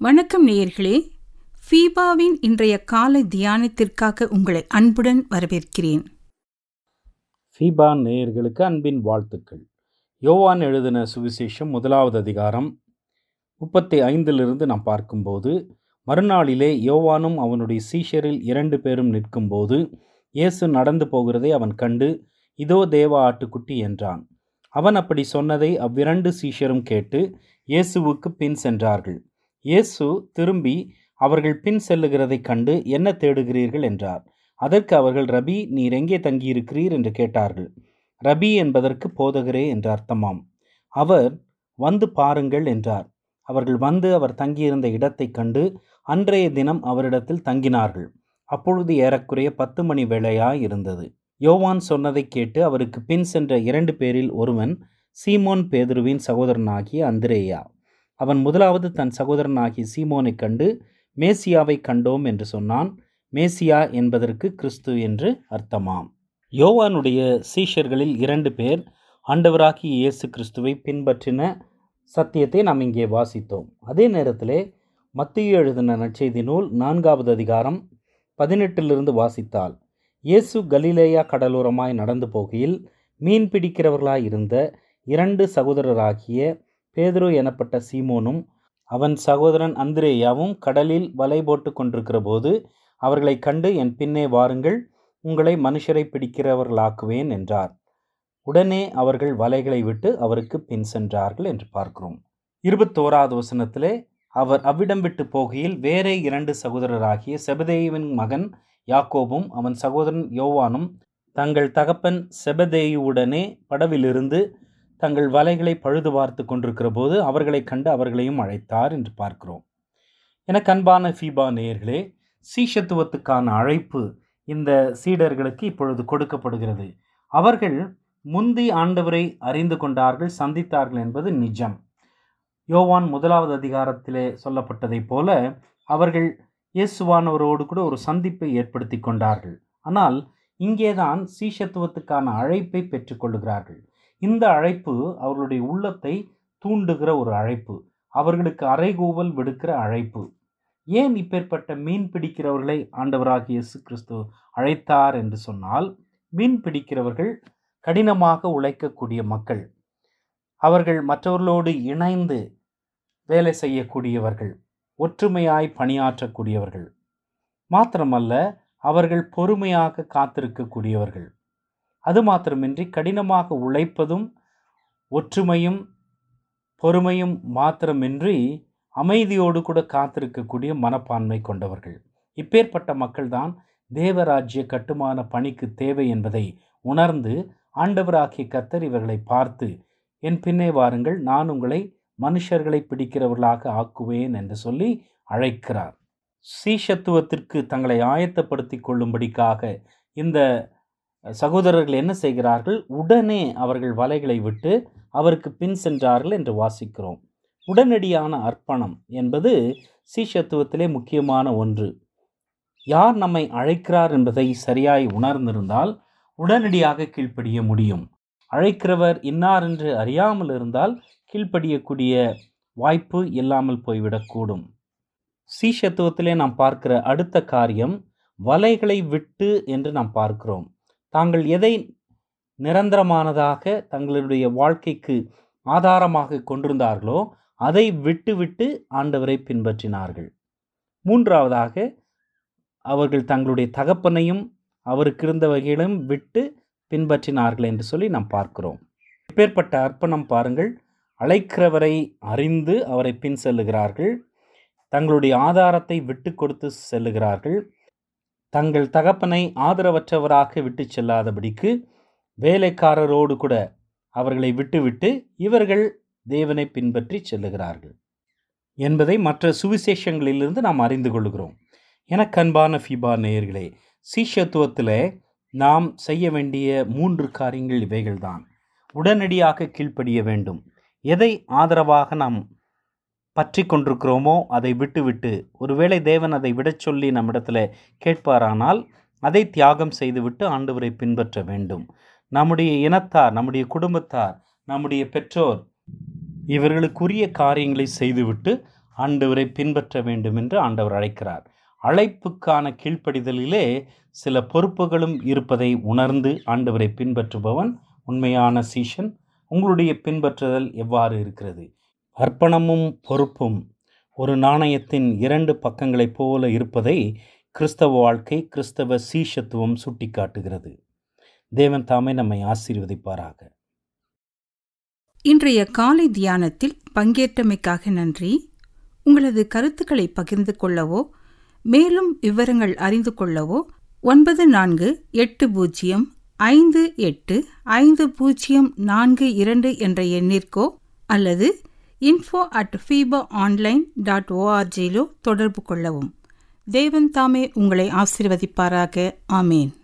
வணக்கம் நேயர்களே ஃபீபாவின் இன்றைய காலை தியானத்திற்காக உங்களை அன்புடன் வரவேற்கிறேன் ஃபீபா நேயர்களுக்கு அன்பின் வாழ்த்துக்கள் யோவான் எழுதின சுவிசேஷம் முதலாவது அதிகாரம் முப்பத்தி ஐந்திலிருந்து நாம் பார்க்கும்போது மறுநாளிலே யோவானும் அவனுடைய சீஷரில் இரண்டு பேரும் நிற்கும்போது இயேசு நடந்து போகிறதை அவன் கண்டு இதோ தேவ ஆட்டுக்குட்டி என்றான் அவன் அப்படி சொன்னதை அவ்விரண்டு சீஷரும் கேட்டு இயேசுவுக்கு பின் சென்றார்கள் இயேசு திரும்பி அவர்கள் பின் செல்லுகிறதைக் கண்டு என்ன தேடுகிறீர்கள் என்றார் அதற்கு அவர்கள் ரபி நீர் எங்கே தங்கியிருக்கிறீர் என்று கேட்டார்கள் ரபி என்பதற்கு போதகரே என்று அர்த்தமாம் அவர் வந்து பாருங்கள் என்றார் அவர்கள் வந்து அவர் தங்கியிருந்த இடத்தைக் கண்டு அன்றைய தினம் அவரிடத்தில் தங்கினார்கள் அப்பொழுது ஏறக்குறைய பத்து மணி வேளையாய் இருந்தது யோவான் சொன்னதைக் கேட்டு அவருக்கு பின் சென்ற இரண்டு பேரில் ஒருவன் சீமோன் பேதுருவின் சகோதரனாகிய அந்திரேயா அவன் முதலாவது தன் சகோதரனாகிய சீமோனைக் கண்டு மேசியாவை கண்டோம் என்று சொன்னான் மேசியா என்பதற்கு கிறிஸ்து என்று அர்த்தமாம் யோவானுடைய சீஷர்களில் இரண்டு பேர் ஆண்டவராகிய இயேசு கிறிஸ்துவை பின்பற்றின சத்தியத்தை நாம் இங்கே வாசித்தோம் அதே நேரத்திலே மத்திய எழுதின நற்செய்தி நூல் நான்காவது அதிகாரம் பதினெட்டிலிருந்து வாசித்தால் இயேசு கலிலேயா கடலோரமாய் நடந்து போகையில் மீன் பிடிக்கிறவர்களாய் இருந்த இரண்டு சகோதரராகிய பேதுரு எனப்பட்ட சீமோனும் அவன் சகோதரன் அந்திரேயாவும் கடலில் வலை போட்டு கொண்டிருக்கிற போது அவர்களை கண்டு என் பின்னே வாருங்கள் உங்களை மனுஷரை பிடிக்கிறவர்களாக்குவேன் என்றார் உடனே அவர்கள் வலைகளை விட்டு அவருக்கு பின் சென்றார்கள் என்று பார்க்கிறோம் இருபத்தோராவது வசனத்திலே அவர் அவ்விடம் விட்டு போகையில் வேறே இரண்டு சகோதரராகிய செபதேயுவின் மகன் யாக்கோபும் அவன் சகோதரன் யோவானும் தங்கள் தகப்பன் செபதேயுவுடனே படவிலிருந்து தங்கள் வலைகளை பழுது பார்த்து கொண்டிருக்கிற போது அவர்களை கண்டு அவர்களையும் அழைத்தார் என்று பார்க்கிறோம் எனக்கு அன்பான ஃபீபா நேயர்களே சீஷத்துவத்துக்கான அழைப்பு இந்த சீடர்களுக்கு இப்பொழுது கொடுக்கப்படுகிறது அவர்கள் முந்தி ஆண்டவரை அறிந்து கொண்டார்கள் சந்தித்தார்கள் என்பது நிஜம் யோவான் முதலாவது அதிகாரத்திலே சொல்லப்பட்டதைப் போல அவர்கள் இயேசுவானவரோடு கூட ஒரு சந்திப்பை ஏற்படுத்தி கொண்டார்கள் ஆனால் இங்கேதான் சீஷத்துவத்துக்கான அழைப்பை பெற்றுக்கொள்கிறார்கள் இந்த அழைப்பு அவர்களுடைய உள்ளத்தை தூண்டுகிற ஒரு அழைப்பு அவர்களுக்கு அறைகூவல் விடுக்கிற அழைப்பு ஏன் இப்பேற்பட்ட மீன் பிடிக்கிறவர்களை ஆண்டவராகிய இயேசு கிறிஸ்து அழைத்தார் என்று சொன்னால் மீன் பிடிக்கிறவர்கள் கடினமாக உழைக்கக்கூடிய மக்கள் அவர்கள் மற்றவர்களோடு இணைந்து வேலை செய்யக்கூடியவர்கள் ஒற்றுமையாய் பணியாற்றக்கூடியவர்கள் மாத்திரமல்ல அவர்கள் பொறுமையாக காத்திருக்கக்கூடியவர்கள் அது மாத்திரமின்றி கடினமாக உழைப்பதும் ஒற்றுமையும் பொறுமையும் மாத்திரமின்றி அமைதியோடு கூட காத்திருக்கக்கூடிய மனப்பான்மை கொண்டவர்கள் இப்பேற்பட்ட மக்கள்தான் தேவராஜ்ய கட்டுமான பணிக்கு தேவை என்பதை உணர்ந்து ஆண்டவராகிய கத்தர் இவர்களை பார்த்து என் பின்னே வாருங்கள் நான் உங்களை மனுஷர்களை பிடிக்கிறவர்களாக ஆக்குவேன் என்று சொல்லி அழைக்கிறார் சீஷத்துவத்திற்கு தங்களை ஆயத்தப்படுத்தி கொள்ளும்படிக்காக இந்த சகோதரர்கள் என்ன செய்கிறார்கள் உடனே அவர்கள் வலைகளை விட்டு அவருக்கு பின் சென்றார்கள் என்று வாசிக்கிறோம் உடனடியான அர்ப்பணம் என்பது சீஷத்துவத்திலே முக்கியமான ஒன்று யார் நம்மை அழைக்கிறார் என்பதை சரியாய் உணர்ந்திருந்தால் உடனடியாக கீழ்ப்படிய முடியும் அழைக்கிறவர் இன்னார் என்று அறியாமல் இருந்தால் கீழ்ப்படியக்கூடிய வாய்ப்பு இல்லாமல் போய்விடக்கூடும் சீஷத்துவத்திலே நாம் பார்க்கிற அடுத்த காரியம் வலைகளை விட்டு என்று நாம் பார்க்கிறோம் தாங்கள் எதை நிரந்தரமானதாக தங்களுடைய வாழ்க்கைக்கு ஆதாரமாக கொண்டிருந்தார்களோ அதை விட்டு விட்டு ஆண்டவரை பின்பற்றினார்கள் மூன்றாவதாக அவர்கள் தங்களுடைய தகப்பனையும் அவருக்கு இருந்த வகையிலும் விட்டு பின்பற்றினார்கள் என்று சொல்லி நாம் பார்க்கிறோம் இப்பேற்பட்ட அர்ப்பணம் பாருங்கள் அழைக்கிறவரை அறிந்து அவரை பின் செல்லுகிறார்கள் தங்களுடைய ஆதாரத்தை விட்டு கொடுத்து செல்லுகிறார்கள் தங்கள் தகப்பனை ஆதரவற்றவராக விட்டு செல்லாதபடிக்கு வேலைக்காரரோடு கூட அவர்களை விட்டுவிட்டு இவர்கள் தேவனை பின்பற்றி செல்லுகிறார்கள் என்பதை மற்ற சுவிசேஷங்களிலிருந்து நாம் அறிந்து கொள்கிறோம் எனக்கு அன்பான ஃபீபா நேயர்களே சீஷத்துவத்தில் நாம் செய்ய வேண்டிய மூன்று காரியங்கள் இவைகள்தான் உடனடியாக கீழ்ப்படிய வேண்டும் எதை ஆதரவாக நாம் பற்றி கொண்டிருக்கிறோமோ அதை விட்டுவிட்டு ஒருவேளை தேவன் அதை விடச் சொல்லி நம்மிடத்தில் கேட்பாரானால் அதை தியாகம் செய்துவிட்டு ஆண்டவரை பின்பற்ற வேண்டும் நம்முடைய இனத்தார் நம்முடைய குடும்பத்தார் நம்முடைய பெற்றோர் இவர்களுக்குரிய காரியங்களை செய்துவிட்டு ஆண்டவரை பின்பற்ற வேண்டும் என்று ஆண்டவர் அழைக்கிறார் அழைப்புக்கான கீழ்ப்படிதலிலே சில பொறுப்புகளும் இருப்பதை உணர்ந்து ஆண்டவரை பின்பற்றுபவன் உண்மையான சீஷன் உங்களுடைய பின்பற்றுதல் எவ்வாறு இருக்கிறது அர்ப்பணமும் பொறுப்பும் ஒரு நாணயத்தின் இரண்டு பக்கங்களைப் போல இருப்பதை கிறிஸ்தவ வாழ்க்கை கிறிஸ்தவ சீஷத்துவம் சுட்டிக்காட்டுகிறது தேவன் தாமே நம்மை ஆசீர்வதிப்பாராக இன்றைய காலை தியானத்தில் பங்கேற்றமைக்காக நன்றி உங்களது கருத்துக்களை பகிர்ந்து கொள்ளவோ மேலும் விவரங்கள் அறிந்து கொள்ளவோ ஒன்பது நான்கு எட்டு பூஜ்ஜியம் ஐந்து எட்டு ஐந்து பூஜ்ஜியம் நான்கு இரண்டு என்ற எண்ணிற்கோ அல்லது info at FIFA online dot ஓஆர்ஜியிலோ தொடர்பு கொள்ளவும் தேவன் தாமே உங்களை ஆசீர்வதிப்பாராக ஆமேன்